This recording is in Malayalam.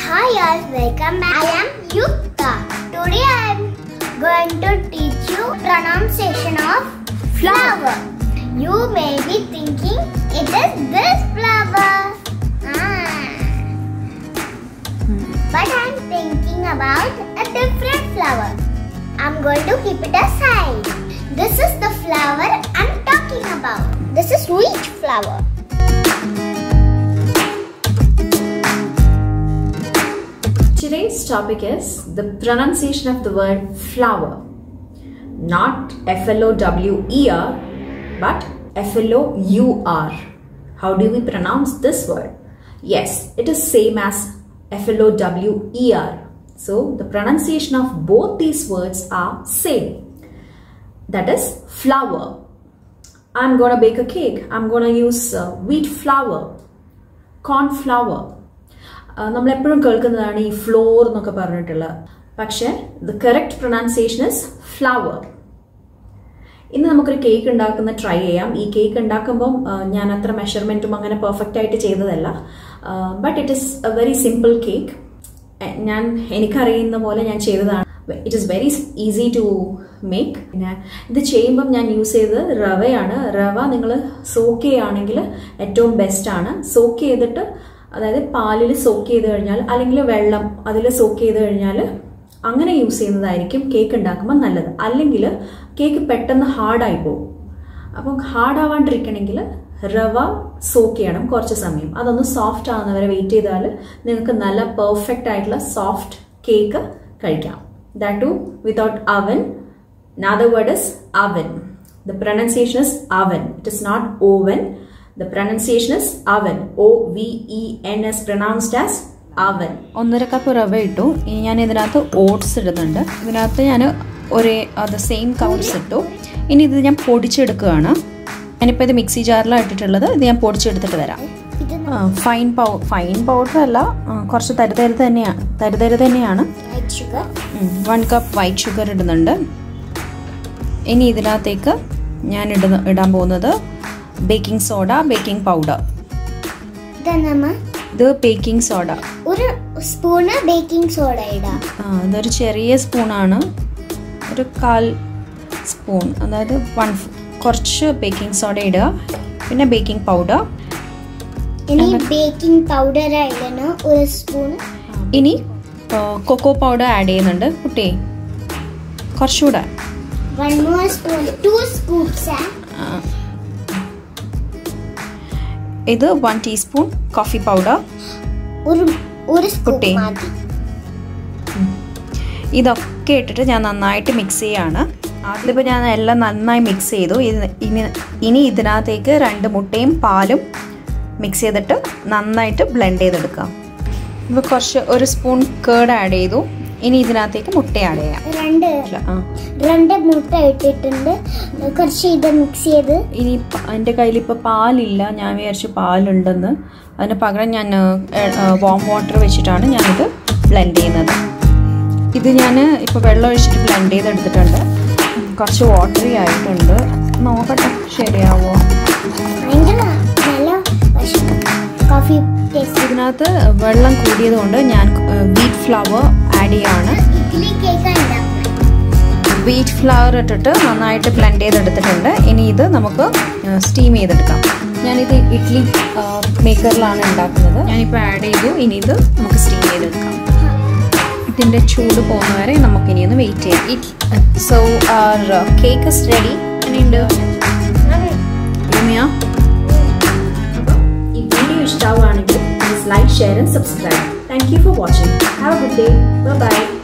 Hi all, welcome back. I am Yukta. Today I am going to teach you pronunciation of flower. You may be thinking it is this flower. Ah. But I am thinking about a different flower. I'm going to keep it aside. This is the flower I'm talking about. This is wheat flower. Today's topic is the pronunciation of the word flower. Not F L O W E R, but F L O U R. How do we pronounce this word? Yes, it is same as F L O W E R. So the pronunciation of both these words are same. That is flour. I'm gonna bake a cake. I'm gonna use uh, wheat flour, corn flour. നമ്മൾ എപ്പോഴും കേൾക്കുന്നതാണ് ഈ ഫ്ലോർ എന്നൊക്കെ പറഞ്ഞിട്ടുള്ള പക്ഷേ the correct pronunciation is flower ഇന്ന് നമുക്കൊരു കേക്ക് ഉണ്ടാക്കുന്ന ട്രൈ ചെയ്യാം ഈ കേക്ക് ഉണ്ടാക്കുമ്പം ആ, ഞാൻ അത്ര മെഷർമെന്റും അങ്ങനെ പെർഫെക്റ്റ് ആയിട്ട് ചെയ്തതല്ല but it is a very simple cake ഞാൻ എനിക്കറിയുന്ന പോലെ ഞാൻ ചെയ്തതാണ് it is very easy to make പിന്നെ ഇത് ചെയ്യുമ്പം ഞാൻ യൂസ് ചെയ്തത് റവയാണ് റവ നിങ്ങൾ സോക്ക് ചെയ്യുകയാണെങ്കിൽ ഏറ്റവും ബെസ്റ്റ് ആണ് സോക്ക് ചെയ്തിട്ട് അതായത് പാലിൽ സോക്ക് ചെയ്ത് കഴിഞ്ഞാൽ അല്ലെങ്കിൽ വെള്ളം അതിൽ സോക്ക് ചെയ്ത് കഴിഞ്ഞാൽ അങ്ങനെ യൂസ് ചെയ്യുന്നതായിരിക്കും കേക്ക് ഉണ്ടാക്കുമ്പോൾ നല്ലത് അല്ലെങ്കിൽ കേക്ക് പെട്ടെന്ന് ഹാർഡായി പോകും അപ്പം ഹാർഡ് ആവാണ്ടിരിക്കണമെങ്കിൽ റവ സോക്ക് ചെയ്യണം കുറച്ച് സമയം അതൊന്ന് സോഫ്റ്റ് ആവുന്നവരെ വെയിറ്റ് ചെയ്താൽ നിങ്ങൾക്ക് നല്ല പെർഫെക്റ്റ് ആയിട്ടുള്ള സോഫ്റ്റ് കേക്ക് കഴിക്കാം that too without oven Another word is oven. The pronunciation is oven. It is not oven. The pronunciation is oven. O V E N is pronounced as oven. ഒന്നര കപ്പ് റവ ഇട്ടു ഇനി ഞാൻ ഇതിനകത്ത് ഓട്സ് ഇടുന്നുണ്ട് ഇതിനകത്ത് ഞാൻ ഒരേ അത് സെയിം കൗണ്ട്സ് ഇട്ടു ഇനി ഇത് ഞാൻ പൊടിച്ചെടുക്കുകയാണ് ഞാനിപ്പോൾ ഇത് മിക്സി ജാറിലാണ് ഇട്ടിട്ടുള്ളത് ഇത് ഞാൻ പൊടിച്ചെടുത്തിട്ട് വരാം ഇത് ഫൈൻ പൗ ഫൈൻ പൗഡർ അല്ല ആ, കുറച്ച് തരുതരുത് തന്നെയാണ് തരുതരുത് തന്നെയാണ് white sugar. One cup white sugar ഇടുന്നുണ്ട് ഇനി ഇതിനകത്തേക്ക് ഞാൻ ഇടുന്ന ഇടാൻ പോകുന്നത് ബേക്കിംഗ് സോഡ ബേക്കിംഗ് പൗഡർ ഇതെന്നമ്മ ഇത് ബേക്കിംഗ് സോഡ ഒരു സ്പൂണ് ബേക്കിംഗ് സോഡ ഇടാം ആ ഇതൊരു ചെറിയ സ്പൂണാണ് ഒരു കാൽ സ്പൂൺ അതായത് വൺ കുറച്ച് ബേക്കിംഗ് സോഡ ഇടുക പിന്നെ ബേക്കിംഗ് പൗഡർ ഇനി ബേക്കിംഗ് പൗഡർ ഇടണം ഒരു സ്പൂൺ ഇനി കൊക്കോ പൗഡർ ആഡ് ചെയ്യുന്നുണ്ട് കുട്ടി കുറച്ചുകൂടെ one more spoon two spoons ആ. ഇത് വൺ ടീസ്പൂൺ കോഫി പൗഡർ ഒരു ഒരു സ്പൂൺ കുട്ടി. മതി ഇതൊക്കെ ഇട്ടിട്ട് ഞാൻ നന്നായിട്ട് മിക്സ് ചെയ്യാണ് ആദ്യമിപ്പോൾ ഞാൻ എല്ലാം നന്നായി മിക്സ് ചെയ്തു ഇത് ഇനി ഇനി ഇതിനകത്തേക്ക് രണ്ട് മുട്ടയും പാലും മിക്സ് ചെയ്തിട്ട് നന്നായിട്ട് ബ്ലെൻഡ് ചെയ്തെടുക്കാം ഇപ്പോൾ കുറച്ച് ഒരു സ്പൂൺ കേർഡ് ആഡ് ചെയ്തു ഇനി ഇതിനകത്തേക്ക് മുട്ട ആഡ് ചെയ്യാം രണ്ട് ആ രണ്ട് മുട്ട ഇട്ടിട്ടുണ്ട് കുറച്ച് ഇത് മിക്സ് ചെയ്ത് ഇനി പ- എൻ്റെ കയ്യിൽ ഇപ്പോൾ പാലില്ല ഞാൻ വിചാരിച്ചു പാലുണ്ടെന്ന് അതിന് പകരം ഞാൻ വാം വാട്ടർ വെച്ചിട്ടാണ് ഞാനിത് ബ്ലെൻഡ് ചെയ്യുന്നത് ഇത് ഞാൻ ഇപ്പോൾ വെള്ളം ഒഴിച്ചിട്ട് ബ്ലെൻഡ് ചെയ്തെടുത്തിട്ടുണ്ട് കുറച്ച് വാട്ടറി ആയിട്ടുണ്ട് നോക്കട്ടെ ശരിയാവോ ഭയങ്കര നല്ല കോഫി ടേസ്റ്റ് ഇതിനകത്ത് വെള്ളം കൂടിയത് കൊണ്ട് ഞാൻ വീറ്റ് ഫ്ലവർ ആഡ് ചെയ്യാണ് ഇഡ്ഡലി കേക്ക് ഉണ്ടാക്കണം വീറ്റ് ഫ്ലവർ ഇട്ടിട്ട് നന്നായിട്ട് ബ്ലെൻഡ് ചെയ്തെടുത്തിട്ടുണ്ട് ഇനി ഇത് നമുക്ക് സ്റ്റീം ചെയ്തെടുക്കാം ഞാനിത് ഇഡ്ഡലി മേക്കറിലാണ് ഉണ്ടാക്കുന്നത് ഞാനിപ്പോൾ ആഡ് ചെയ്തു ഇനി ഇത് നമുക്ക് സ്റ്റീം ചെയ്തെടുക്കാം ഇതിൻ്റെ ചൂട് പോകുന്ന വരെ നമുക്ക് ഇനി ഒന്ന് വെയിറ്റ് ചെയ്യാം it so our cake is ready ഉണ്ട് രമ്യ ഈ വീഡിയോ ഇഷ്ടമാവുകയാണെങ്കിൽ please like share and subscribe thank you for watching have a good day by